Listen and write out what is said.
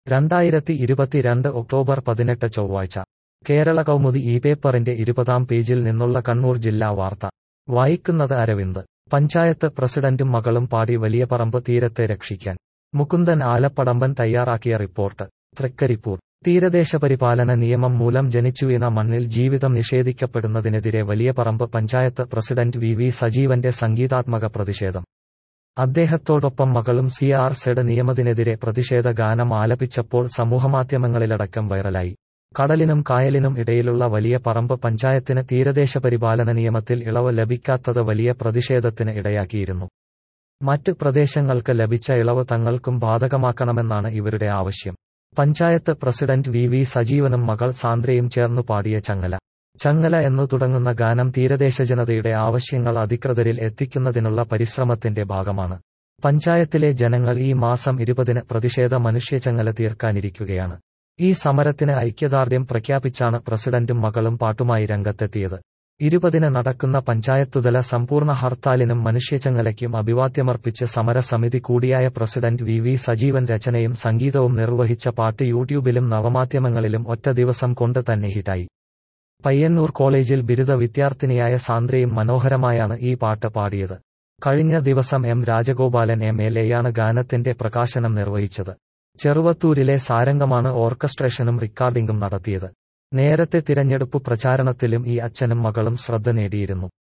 രണ്ടായിരത്തി ഇരുപത്തിരണ്ട് ഒക്ടോബർ പതിനെട്ട് ചൊവ്വാഴ്ച കേരള കൗമുദി ഈ പേപ്പറിന്റെ ഇരുപതാം പേജിൽ നിന്നുള്ള കണ്ണൂർ ജില്ലാ വാർത്ത വായിക്കുന്നത് അരവിന്ദ് പഞ്ചായത്ത് പ്രസിഡന്റും മകളും പാടി വലിയ പറമ്പ് തീരത്തെ രക്ഷിക്കാൻ മുകുന്ദൻ ആലപ്പടമ്പൻ തയ്യാറാക്കിയ റിപ്പോർട്ട് തൃക്കരിപ്പൂർ തീരദേശ പരിപാലന നിയമം മൂലം ജനിച്ചുവീണ മണ്ണിൽ ജീവിതം നിഷേധിക്കപ്പെടുന്നതിനെതിരെ Valiya Paramba panchayat president V V സജീവന്റെ സംഗീതാത്മക പ്രതിഷേധം അദ്ദേഹത്തോടൊപ്പം മകളും സി ആർ സെഡ് നിയമത്തിനെതിരെ പ്രതിഷേധ ഗാനം ആലപിച്ചപ്പോൾ സമൂഹമാധ്യമങ്ങളിലടക്കം വൈറലായി കടലിനും കായലിനും ഇടയിലുള്ള വലിയ പറമ്പ് പഞ്ചായത്തിന് തീരദേശ പരിപാലന നിയമത്തിൽ ഇളവ് ലഭിക്കാത്തത് വലിയ പ്രതിഷേധത്തിന് ഇടയാക്കിയിരുന്നു മറ്റ് പ്രദേശങ്ങൾക്ക് ലഭിച്ച ഇളവ് തങ്ങൾക്കും ബാധകമാക്കണമെന്നാണ് ഇവരുടെ ആവശ്യം പഞ്ചായത്ത് പ്രസിഡന്റ് വി വി സജീവനും മകൾ സാന്ദ്രയും ചേർന്നു പാടിയ ചങ്ങല ചങ്ങല എന്നു തുടങ്ങുന്ന ഗാനം തീരദേശ ജനതയുടെ ആവശ്യങ്ങൾ അധികൃതരിൽ എത്തിക്കുന്നതിനുള്ള പരിശ്രമത്തിന്റെ ഭാഗമാണ് പഞ്ചായത്തിലെ ജനങ്ങൾ ഈ മാസം ഇരുപതിന് പ്രതിഷേധ മനുഷ്യചങ്ങല തീർക്കാനിരിക്കുകയാണ് ഈ സമരത്തിന് ഐക്യദാർഢ്യം പ്രഖ്യാപിച്ചാണ് പ്രസിഡന്റും മകളും പാട്ടുമായി രംഗത്തെത്തിയത് ഇരുപതിന് നടക്കുന്ന പഞ്ചായത്തുതല സമ്പൂർണ്ണ ഹർത്താലിനും മനുഷ്യചങ്ങലയ്ക്കും അഭിവാദ്യമർപ്പിച്ച് സമരസമിതി കൂടിയായ പ്രസിഡന്റ് വി വി സജീവൻ രചനയും സംഗീതവും നിർവഹിച്ച പാട്ട് യൂട്യൂബിലും നവമാധ്യമങ്ങളിലും ഒറ്റ ദിവസം കൊണ്ട് തന്നെ ഹിറ്റായി പയ്യന്നൂർ കോളേജിൽ ബിരുദ വിദ്യാർത്ഥിനിയായ സാന്ദ്രയും മനോഹരമായാണ് ഈ പാട്ട് പാടിയത് കഴിഞ്ഞ ദിവസം എം രാജഗോപാലൻ എം എൽ എയാണ് ഗാനത്തിന്റെ പ്രകാശനം നിർവഹിച്ചത് ചെറുവത്തൂരിലെ സാരംഗമാണ് ഓർക്കസ്ട്രേഷനും റെക്കോർഡിംഗും നടത്തിയത് നേരത്തെ തിരഞ്ഞെടുപ്പ് പ്രചാരണത്തിലും ഈ അച്ഛനും മകളും ശ്രദ്ധ നേടിയിരുന്നു